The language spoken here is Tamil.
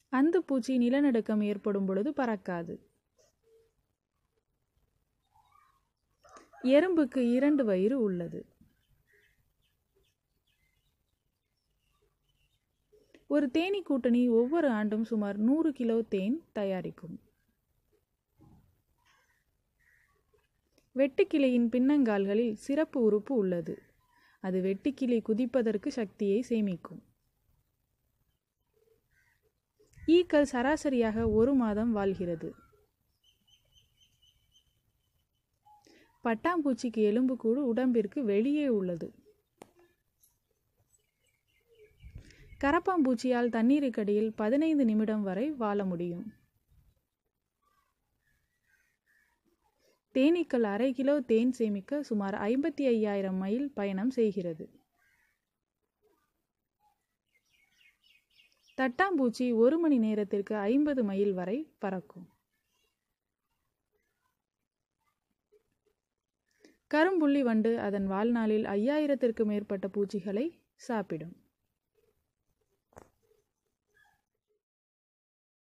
அந்து பூச்சி நிலநடுக்கம் ஏற்படும் பொழுது பறக்காது எறும்புக்கு இரண்டு வயிறு உள்ளது ஒரு தேனீ கூட்டணி ஒவ்வொரு ஆண்டும் சுமார் நூறு கிலோ தேன் தயாரிக்கும் வெட்டுக்கிளியின் பின்னங்கால்களில் சிறப்பு உறுப்பு உள்ளது அது வெட்டுக்கிளி குதிப்பதற்கு சக்தியை சேமிக்கும் ஈக்கள் சராசரியாக ஒரு மாதம் வாழ்கிறது பட்டாம்பூச்சிக்கு எலும்புக்கூடு உடம்பிற்கு வெளியே உள்ளது கரப்பாம்பூச்சியால் தண்ணீருக்கடியில் பதினைந்து நிமிடம் வரை வாழ முடியும் தேனீக்கள் அரை கிலோ தேன் சேமிக்க சுமார் ஐம்பத்தி ஐயாயிரம் மைல் பயணம் செய்கிறது தட்டாம்பூச்சி ஒரு மணி நேரத்திற்கு ஐம்பது மைல் வரை பறக்கும் கரும்புள்ளி வண்டு அதன் வாழ்நாளில் ஐயாயிரத்திற்கு மேற்பட்ட பூச்சிகளை சாப்பிடும்